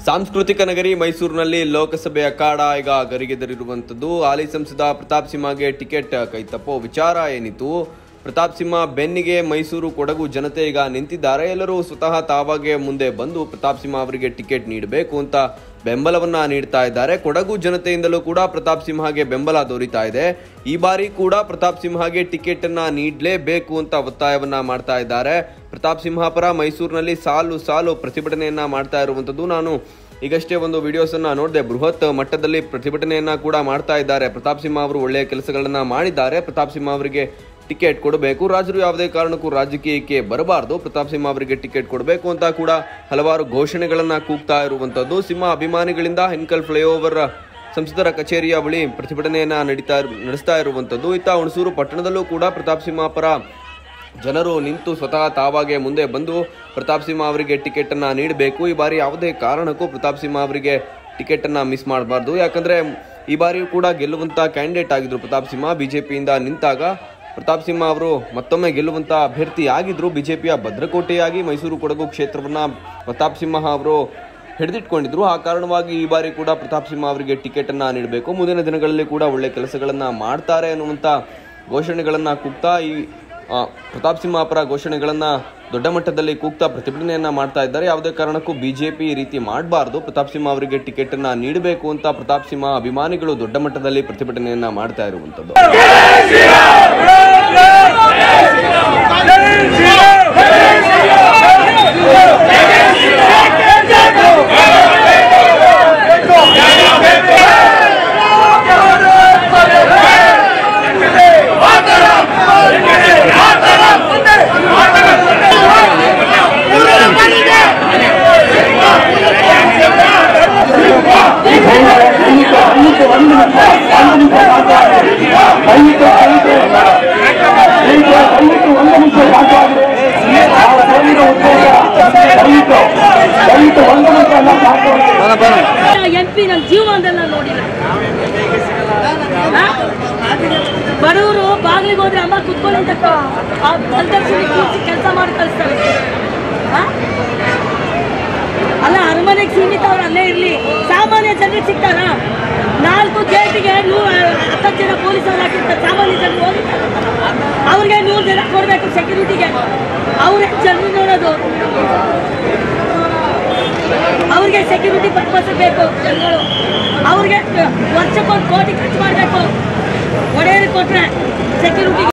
ಸಾಂಸ್ಕೃತಿಕ ನಗರಿ ಮೈಸೂರಿನಲ್ಲಿ ಲೋಕಸಭೆ ಅಖಾಡ ಈಗ ಗರಿಗೆದರಿರುವಂಥದ್ದು ಹಾಲಿ ಸಂಸದ ಪ್ರತಾಪ್ ಸಿಂಹಗೆ ಟಿಕೆಟ್ ಕೈತಪ್ಪೋ ವಿಚಾರ ಏನಿತ್ತು ಪ್ರತಾಪ್ ಸಿಂಹ ಬೆನ್ನಿಗೆ ಮೈಸೂರು ಕೊಡಗು ಜನತೆ ಈಗ ನಿಂತಿದ್ದಾರೆ ಎಲ್ಲರೂ ಸ್ವತಃ ತಾವಾಗೆ ಮುಂದೆ ಬಂದು ಪ್ರತಾಪ್ ಸಿಂಹ ಅವರಿಗೆ ಟಿಕೆಟ್ ನೀಡಬೇಕು ಅಂತ ಬೆಂಬಲವನ್ನ ನೀಡ್ತಾ ಇದ್ದಾರೆ ಕೊಡಗು ಜನತೆಯಿಂದಲೂ ಕೂಡ ಪ್ರತಾಪ್ ಸಿಂಹಗೆ ಬೆಂಬಲ ದೊರೀತಾ ಇದೆ ಈ ಬಾರಿ ಕೂಡ ಪ್ರತಾಪ್ ಸಿಂಹಗೆ ಟಿಕೆಟ್ ಅನ್ನ ನೀಡಲೇಬೇಕು ಅಂತ ಒತ್ತಾಯವನ್ನ ಮಾಡ್ತಾ ಇದ್ದಾರೆ ಪ್ರತಾಪ್ ಸಿಂಹ ಪರ ಮೈಸೂರಿನಲ್ಲಿ ಸಾಲು ಸಾಲು ಪ್ರತಿಭಟನೆಯನ್ನ ಮಾಡ್ತಾ ಇರುವಂತದ್ದು ನಾನು ಈಗಷ್ಟೇ ಒಂದು ವಿಡಿಯೋಸ್ ಅನ್ನ ನೋಡಿದೆ ಬೃಹತ್ ಮಟ್ಟದಲ್ಲಿ ಪ್ರತಿಭಟನೆಯನ್ನ ಕೂಡ ಮಾಡ್ತಾ ಇದ್ದಾರೆ ಪ್ರತಾಪ್ ಸಿಂಹ ಅವರು ಒಳ್ಳೆಯ ಕೆಲಸಗಳನ್ನ ಮಾಡಿದ್ದಾರೆ ಪ್ರತಾಪ್ ಸಿಂಹ ಅವರಿಗೆ ಟಿಕೆಟ್ ಕೊಡಬೇಕು ರಾಜರು ಯಾವುದೇ ಕಾರಣಕ್ಕೂ ರಾಜಕೀಯಕ್ಕೆ ಬರಬಾರದು ಪ್ರತಾಪ್ ಸಿಂಹ ಅವರಿಗೆ ಟಿಕೆಟ್ ಕೊಡಬೇಕು ಅಂತ ಕೂಡ ಹಲವಾರು ಘೋಷಣೆಗಳನ್ನ ಕೂಗ್ತಾ ಇರುವಂತದ್ದು ಸಿಂಹ ಅಭಿಮಾನಿಗಳಿಂದ ಹೆನ್ಕಲ್ ಫ್ಲೈಓವರ್ ಸಂಸದರ ಕಚೇರಿಯ ಬಳಿ ಪ್ರತಿಭಟನೆಯನ್ನ ನಡೀತಾ ಇರು- ನಡೆಸ್ತಾ ಇರುವಂತದ್ದು ಇತ್ತ ಹುಣಸೂರು ಪಟ್ಟಣದಲ್ಲೂ ಕೂಡ ಪ್ರತಾಪ್ ಸಿಂಹ ಪರ ಜನರು ನಿಂತು ಸ್ವತಃ ತಾವಾಗೆ ಮುಂದೆ ಬಂದು ಪ್ರತಾಪ್ ಸಿಂಹ ಅವರಿಗೆ ಟಿಕೆಟ್ ಅನ್ನ ನೀಡಬೇಕು ಈ ಬಾರಿ ಯಾವುದೇ ಕಾರಣಕ್ಕೂ ಪ್ರತಾಪ್ ಸಿಂಹ ಅವರಿಗೆ ಟಿಕೆಟ್ ಅನ್ನ ಮಿಸ್ ಮಾಡಬಾರ್ದು ಯಾಕಂದ್ರೆ ಈ ಬಾರಿಯೂ ಕೂಡ ಗೆಲ್ಲುವಂತ ಕ್ಯಾಂಡಿಡೇಟ್ ಆಗಿದ್ರು ಪ್ರತಾಪ್ ಸಿಂಹ ಬಿಜೆಪಿಯಿಂದ ನಿಂತಾಗ ಪ್ರತಾಪ್ ಸಿಂಹ ಅವರು ಮತ್ತೊಮ್ಮೆ ಗೆಲ್ಲುವಂತ ಅಭ್ಯರ್ಥಿ ಆಗಿದ್ರು ಬಿಜೆಪಿಯ ಭದ್ರಕೋಟೆಯಾಗಿ ಮೈಸೂರು ಕೊಡಗು ಕ್ಷೇತ್ರವನ್ನ ಪ್ರತಾಪ್ ಸಿಂಹ ಅವರು ಹಿಡಿದಿಟ್ಕೊಂಡಿದ್ರು ಆ ಕಾರಣವಾಗಿ ಈ ಬಾರಿ ಕೂಡ ಪ್ರತಾಪ್ ಸಿಂಹ ಅವರಿಗೆ ಟಿಕೆಟ್ ಅನ್ನ ನೀಡಬೇಕು ಮುಂದಿನ ದಿನಗಳಲ್ಲಿ ಕೂಡ ಒಳ್ಳೆ ಕೆಲಸಗಳನ್ನ ಮಾಡ್ತಾರೆ ಅನ್ನುವಂತ ಘೋಷಣೆಗಳನ್ನ ಕೂಗ್ತಾ ಈ ಆ, ಪ್ರತಾಪ್ ಸಿಂಹ ಪರ ಘೋಷಣೆಗಳನ್ನ ದೊಡ್ಡ ಮಟ್ಟದಲ್ಲಿ ಕೂಗ್ತಾ ಪ್ರತಿಭಟನೆಯನ್ನ ಮಾಡ್ತಾ ಇದ್ದಾರೆ ಯಾವುದೇ ಕಾರಣಕ್ಕೂ ಬಿಜೆಪಿ ಈ ರೀತಿ ಮಾಡಬಾರ್ದು ಪ್ರತಾಪ್ ಸಿಂಹ ಅವರಿಗೆ ಟಿಕೆಟ್ ಅನ್ನ ನೀಡಬೇಕು ಅಂತ ಪ್ರತಾಪ್ ಸಿಂಹ ಅಭಿಮಾನಿಗಳು ದೊಡ್ಡ ಮಟ್ಟದಲ್ಲಿ ಪ್ರತಿಭಟನೆಯನ್ನ ಮಾಡ್ತಾ ಇರುವಂತದ್ದು ಎಂ ಪಿ ನನ್ನ ಜೀವನದಲ್ಲಿ ನಾನು ನೋಡಿಲ್ಲ ಆ? ಬಡವರು ಬಾಗಿಲಿಗೆ ಹೋದ್ರೆ ಅಮ್ಮ ಕುತ್ಕೊಳ್ಳಿ ಅಂತ ಆ ಕಲ್ತರ್ಸಿ ಕೂರಿಸಿ ಕೆಲಸ ಮಾಡಿ ಕಳಿಸ್ತಾರೆ ಆ? ಅಲ್ಲ ಅರಮನೆಗೆ ಸೀಮಿತ ಅವ್ರು ಅಲ್ಲೇ ಇರಲಿ ಸಾಮಾನ್ಯ ಜನರಿಗೆ ಸಿಗ್ತಾರ ನಾಲ್ಕು ಗೇಟಿಗೆ ನೂ ಹತ್ತತ್ತು ಜನ ಪೊಲೀಸರು ಹಾಕಿರ್ತಾರೆ ಸಾಮಾನ್ಯ ಜನರು ಹೋಗಿರ್ತಾರೆ ಅವ್ರಿಗೆ ನೂರು ಜನ ಕೊಡಬೇಕು ಸೆಕ್ಯೂರಿಟಿಗೆ ಅವ್ರೇ ಜನರು ನೋಡೋದು ಅವ್ರಿಗೆ ಸೆಕ್ಯೂರಿಟಿ ಪರ್ಪಸ್ ಬೇಕು ಜನಗಳು ಅವ್ರಿಗೆ ವರ್ಷಕ್ಕೊಂದು ಕೋಟಿ ಖರ್ಚು ಮಾಡಬೇಕು ಒಡೆಯರಿಗೆ ಕೊಟ್ರೆ ಸೆಕ್ಯೂರಿಟಿ